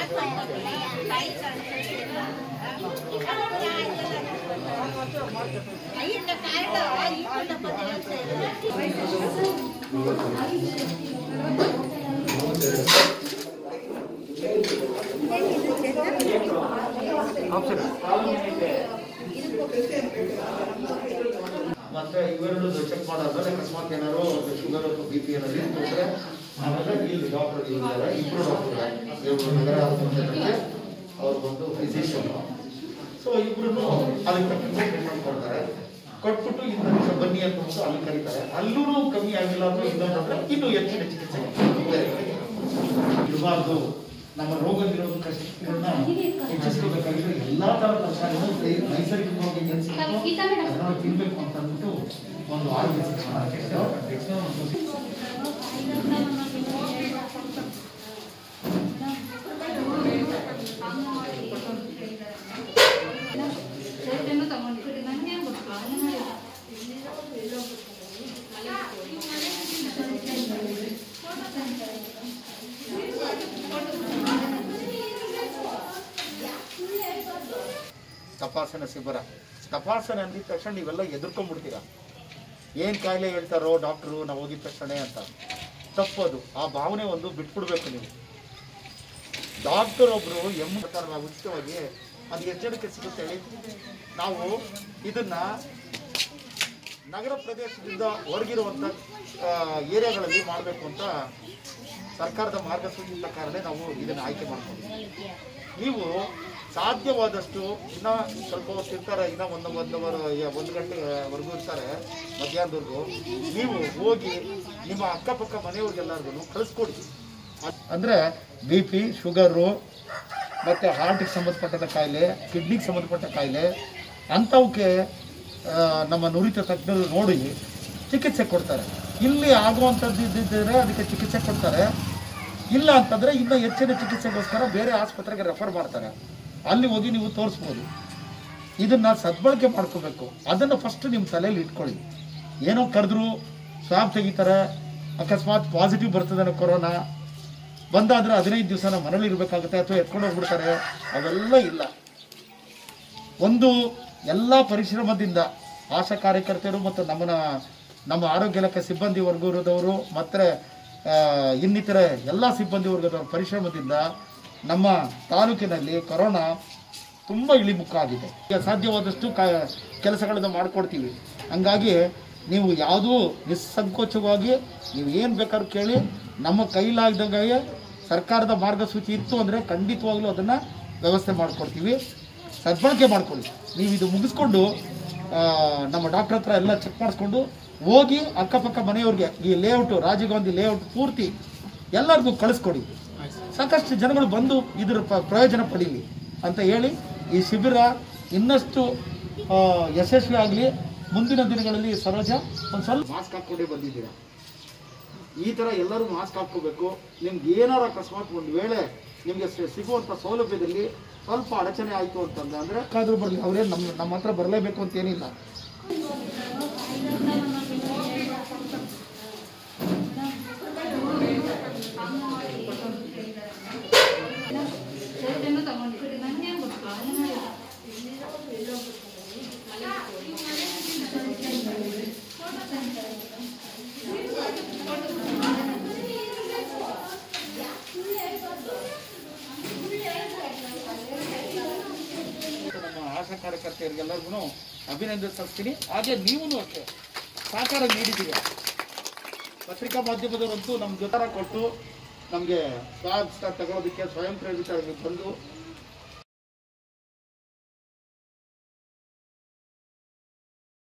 ಮತ್ತೆ ಇವೆರಡು ಚೆಕ್ ಮಾಡಾದ್ಮೇಲೆ ಅಕಸ್ಮಾತ್ ಏನಾದ್ರು ಶುಗರ್ ಅಥವಾ ಬಿ ಪಿ ಏನಾದ್ರು ಇದ್ರೆ ಆಮೇಲೆ ಇಲ್ಲಿ ಡಾಕ್ಟರ್ ಇದ್ದಾರೆ ಇಬ್ರು ಡಾಕ್ಟರ್ ನಗರ ಆಸ್ಪತ್ರೆಗೆ ಅವ್ರು ಬಂದು ಫಿಸಿಷಿಯನ್ ಸೊ ಇಬ್ರು ಅದಕ್ಕೆ ತಕ್ಕಂತೆ ಟ್ರೀಟ್ಮೆಂಟ್ ಕೊಡ್ತಾರೆ ಕೊಟ್ಬಿಟ್ಟು ಇನ್ನು ನಿಮಿಷ ಬನ್ನಿ ಅಂತ ಬಂದು ಅಲ್ಲಿ ಕರೀತಾರೆ ಅಲ್ಲೂ ಕಮ್ಮಿ ಆಗಿಲ್ಲ ಅಂದ್ರೆ ಇನ್ನೊಂದು ಅಂದ್ರೆ ಇನ್ನೂ ಹೆಚ್ಚಿನ ಚಿಕಿತ್ಸೆ ಬೇರೆ ಕಡೆಗೆ ಇರಬಾರ್ದು ನಮ್ಮ ರೋಗ ನಿರೋಧಕ ಶಕ್ತಿಗಳನ್ನ ಹೆಚ್ಚಿಸ್ಕೋಬೇಕಾಗಿದ್ರೆ ಎಲ್ಲಾ ತರದ ತರಕಾರಿಗಳು ನೈಸರ್ಗಿಕವಾಗಿ ಏನ್ ಸಿಗುತ್ತೋ ಅದನ್ನ ತಿನ್ಬೇಕು ಅಂತ ಅಂದ್ಬಿಟ್ಟು ಒಂದು ಆರೋಗ್ಯ ಶಿಕ್ಷಣ ತಪಾಸಣೆ ಶಿಬಿರ ತಪಾಸಣೆ ಅಂದಿದ ತಕ್ಷಣ ನೀವೆಲ್ಲ ಎದುರ್ಕೊಂಡ್ಬಿಡ್ತೀರಾ ಏನ್ ಕಾಯಿಲೆ ಹೇಳ್ತಾರೋ ಡಾಕ್ಟ್ರು ನಾವು ಹೋಗಿದ ತಕ್ಷಣ ಅಂತ ತಪ್ಪದು ಆ ಭಾವನೆ ಒಂದು ಬಿಟ್ಬಿಡ್ಬೇಕು ನೀವು ಡಾಕ್ಟರ್ ಒಬ್ರು ಎಮ್ಮು ಪ್ರಕಾರ ಉಚಿತವಾಗಿ ಅದು ಎಷ್ಟು ಜನಕ್ಕೆ ಸಿಗುತ್ತೆ ಹೇಳಿ ನಾವು ಇದನ್ನ ನಗರ ಪ್ರದೇಶದಿಂದ ಹೊರಗಿರುವಂಥ ಏರಿಯಾಗಳಲ್ಲಿ ಮಾಡಬೇಕು ಅಂತ ಸರ್ಕಾರದ ಮಾರ್ಗಸೂಚಿ ಪ್ರಕಾರನೇ ನಾವು ಇದನ್ನು ಆಯ್ಕೆ ಮಾಡ್ಕೊಂಡಿದ್ದೀವಿ ನೀವು ಸಾಧ್ಯವಾದಷ್ಟು ಇನ್ನ ಸ್ವಲ್ಪ ಹೊತ್ತು ಇರ್ತಾರೆ ಇನ್ನ ಒಂದು ಒಂದು ಒಂದು ಗಂಟೆವರೆಗೂ ಇರ್ತಾರೆ ಮಧ್ಯಾಹ್ನದವರೆಗೂ ನೀವು ಹೋಗಿ ನಿಮ್ಮ ಅಕ್ಕಪಕ್ಕ ಮನೆಯವ್ರಿಗೆಲ್ಲರಿಗೂ ಕಳಿಸ್ಕೊಡಿ ಅಂದ್ರೆ ಬಿ ಪಿ ಶುಗರು ಮತ್ತೆ ಹಾರ್ಟಿಗೆ ಸಂಬಂಧಪಟ್ಟಂತ ಕಾಯಿಲೆ ಕಿಡ್ನಿಗೆ ಸಂಬಂಧಪಟ್ಟ ಕಾಯಿಲೆ ಅಂಥವಕ್ಕೆ ಆ, ನಮ್ಮ ನುರಿತ ತಜ್ಞರು ನೋಡಿ ಚಿಕಿತ್ಸೆ ಕೊಡ್ತಾರೆ ಇಲ್ಲಿ ಆಗುವಂಥದ್ದು ಇದ್ದಿದ್ದರೆ ಅದಕ್ಕೆ ಚಿಕಿತ್ಸೆ ಕೊಡ್ತಾರೆ ಇಲ್ಲ ಅಂತಂದ್ರೆ ಇನ್ನೂ ಹೆಚ್ಚಿನ ಚಿಕಿತ್ಸೆಗೋಸ್ಕರ ಬೇರೆ ಆಸ್ಪತ್ರೆಗೆ ರೆಫರ್ ಮಾಡ್ತಾರೆ ಅಲ್ಲಿ ಹೋಗಿ ನೀವು ತೋರಿಸ್ಬೋದು ಇದನ್ನ ಸದ್ಬಳಕೆ ಮಾಡ್ಕೋಬೇಕು ಅದನ್ನು ಫಸ್ಟ್ ನಿಮ್ಮ ತಲೆಯಲ್ಲಿ ಇಟ್ಕೊಳ್ಳಿ ಏನೋ ಕರೆದ್ರು ಸ್ವಾಬ್ ತೆಗಿತಾರೆ ಅಕಸ್ಮಾತ್ ಪಾಸಿಟಿವ್ ಬರ್ತದೆ ಕೊರೋನಾ ಬಂದಾದ್ರೆ ಹದಿನೈದು ದಿವಸ ನಾವು ಮನೇಲಿ ಇರಬೇಕಾಗುತ್ತೆ ಅಥವಾ ಎತ್ಕೊಂಡು ಹೋಗ್ಬಿಡ್ತಾರೆ ಅವೆಲ್ಲ ಇಲ್ಲ ಒಂದು ಎಲ್ಲ ಪರಿಶ್ರಮದಿಂದ ಆಶಾ ಕಾರ್ಯಕರ್ತರು ಮತ್ತು ನಮ್ಮನ್ನ ನಮ್ಮ ಆರೋಗ್ಯ ಇಲಾಖೆ ಸಿಬ್ಬಂದಿ ವರ್ಗದವರು ಮತ್ತು ಇನ್ನಿತರ ಎಲ್ಲ ಸಿಬ್ಬಂದಿ ವರ್ಗದವರ ಪರಿಶ್ರಮದಿಂದ ನಮ್ಮ ತಾಲೂಕಿನಲ್ಲಿ ಕೊರೋನಾ ತುಂಬ ಇಳಿಮುಖ ಆಗಿದೆ ಈಗ ಸಾಧ್ಯವಾದಷ್ಟು ಕ ಕೆಲಸಗಳನ್ನು ಮಾಡಿಕೊಡ್ತೀವಿ ಹಂಗಾಗಿ ನೀವು ಯಾವುದೂ ನಿಸ್ಸಂಕೋಚವಾಗಿ ನೀವು ಏನು ಬೇಕಾದ್ರೂ ಕೇಳಿ ನಮ್ಮ ಕೈಲಾಗ್ದಂಗೆ ಸರ್ಕಾರದ ಮಾರ್ಗಸೂಚಿ ಇತ್ತು ಅಂದರೆ ಖಂಡಿತವಾಗ್ಲೂ ಅದನ್ನು ವ್ಯವಸ್ಥೆ ಮಾಡಿಕೊಡ್ತೀವಿ ಸದ್ಬಳಕೆ ಮಾಡ್ಕೊಳ್ಳಿ ನೀವು ಇದು ಮುಗಿಸ್ಕೊಂಡು ಆ, ನಮ್ಮ ಡಾಕ್ಟರ್ ಹತ್ರ ಎಲ್ಲ ಚೆಕ್ ಮಾಡಿಸ್ಕೊಂಡು ಹೋಗಿ ಅಕ್ಕಪಕ್ಕ ಮನೆಯವ್ರಿಗೆ ಈ ಲೇಔಟು ರಾಜೀವ್ ಗಾಂಧಿ ಲೇಔಟ್ ಪೂರ್ತಿ ಎಲ್ಲರಿಗೂ ಕಳಿಸ್ಕೊಡಿ ಸಾಕಷ್ಟು ಜನಗಳು ಬಂದು ಇದರ ಪ- ಪ್ರಯೋಜನ ಪಡೀಲಿ ಅಂತ ಹೇಳಿ ಈ ಶಿಬಿರ ಇನ್ನಷ್ಟು ಆ, ಯಶಸ್ವಿ ಆಗಲಿ ಮುಂದಿನ ದಿನಗಳಲ್ಲಿ ಸರೋಜ ಒಂದು ಸ್ವಲ್ಪ ಮಾಸ್ಕ್ ಹಾಕ್ಕೊಂಡೇ ಬಂದಿದ್ದೀರಾ ಈ ಥರ ಎಲ್ಲರೂ ಮಾಸ್ಕ್ ಹಾಕ್ಕೋಬೇಕು ನಿಮ್ಗೆ ಏನಾರ ಅಕಸ್ಮಾತ್ ಒಂದು ವೇಳೆ ನಿಮಗೆ ಸಿಗುವಂಥ ಸೌಲಭ್ಯದಲ್ಲಿ ಸ್ವಲ್ಪ ಅಡಚಣೆ ಆಯಿತು ಅಂತಂದ್ರೆ ಅಂದರೆ ಕಾದ್ರೂ ಬರಲಿ ಅವರೇ ನಮ್ಮ ನಮ್ಮ ಹತ್ರ ಬರಲೇಬೇಕು ಅಂತ ಏನಿಲ್ಲ ನಮ್ಮ ಆಶಾ ಕಾರ್ಯಕರ್ತೆಯರಿಗೆಲ್ಲರಿಗೂ ಅಭಿನಂದಿಸ್ತೀನಿ ಹಾಗೆ ನೀವು ಅಷ್ಟೇ ಸಹಕಾರ ನೀಡಿದ್ದೀರಿ ಪತ್ರಿಕಾ ಮಾಧ್ಯಮದವರಂತೂ ನಮ್ಮ ಜೊತೆ ಕೊಟ್ಟು ನಮಗೆ ಸ್ವಾಬ್ ತಗೊಳ್ಳೋದಕ್ಕೆ ಸ್ವಯಂ ಪ್ರೇರಿತರಾಗಿ ಬಂದು